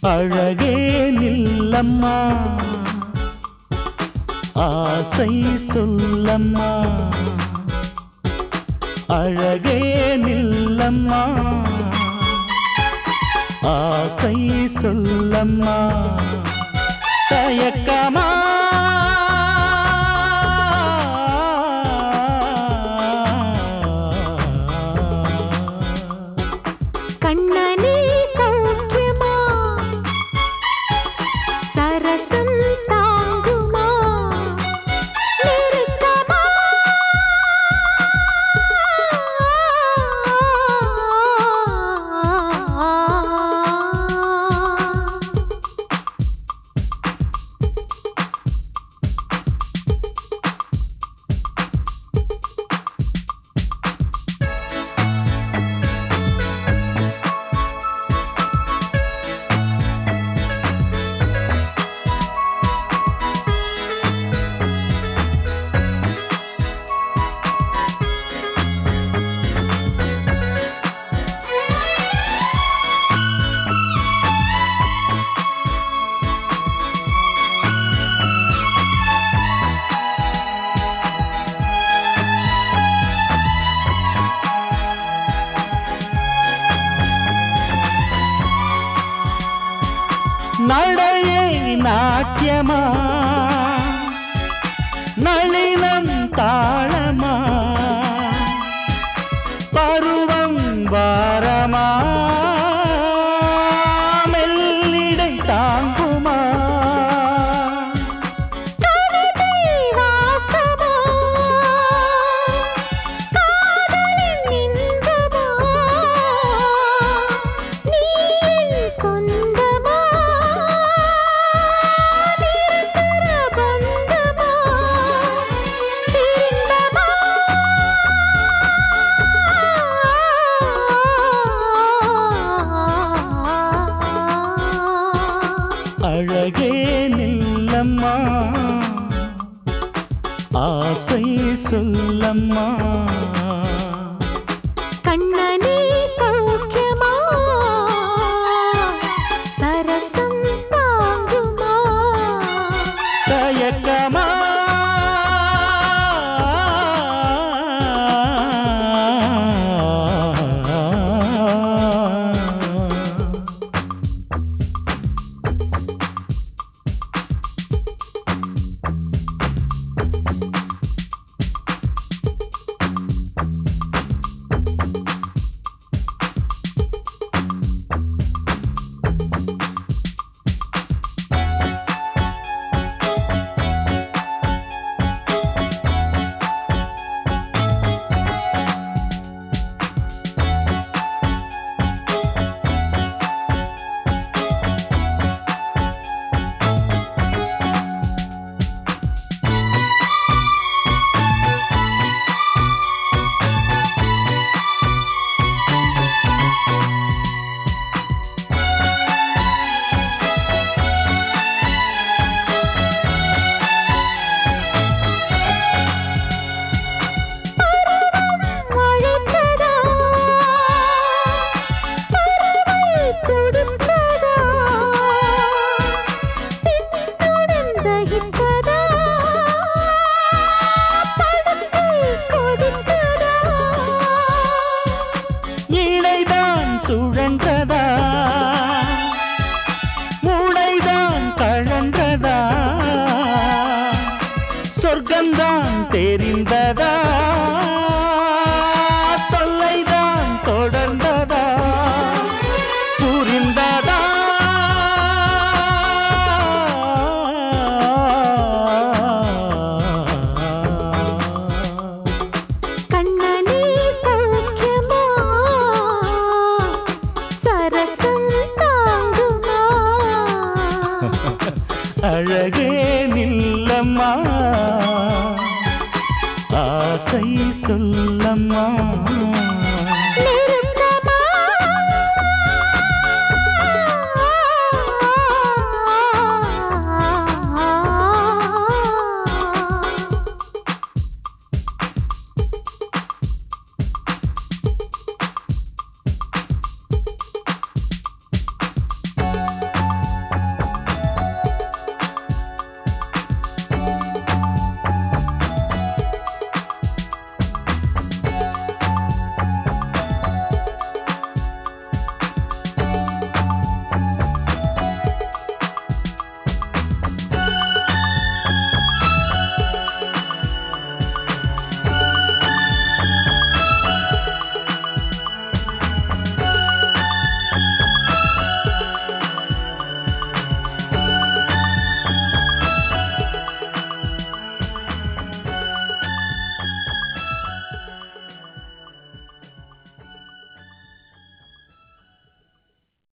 அழகே நில்லம்மா ஆசை சொல்லம்மா அழகே நில்லம்மா ஆசை சொல்லம்மா தயக்கமா கண்ணனே சௌக்கியமா சரசம் தாங்குமா நெருக்கமா நடையை நாட்டியமா நளினம் தாளமா பருவம் வாரமா மெல்லிடை தாங்குமா கவிதை வாசமா காதலின் இன்பமா நீ என் சொந்தமா நிரந்தர பந்தமா திருந்தமா அழகே நில்லம்மா ஆசை சொல்லம்மா கண்ணனே சௌக்கியமா சரசம் தாங்குமா தயக்கமா அழைத்ததா பறவை துடித்ததா பின்னுடன் தகித்ததா படுக்கை கொதித்ததா இழைதான் சுழன்றதா மூளைதான் கழன்றதா சொர்க்கம்தான் தெரிந்ததா தொல்லைதான் தொடர்ந்ததா புரிந்ததா கண்ணனே சௌக்கியமா சரசம் தாங்குமா அழகே நில்லம்மா ஆசை சொல்லம்மா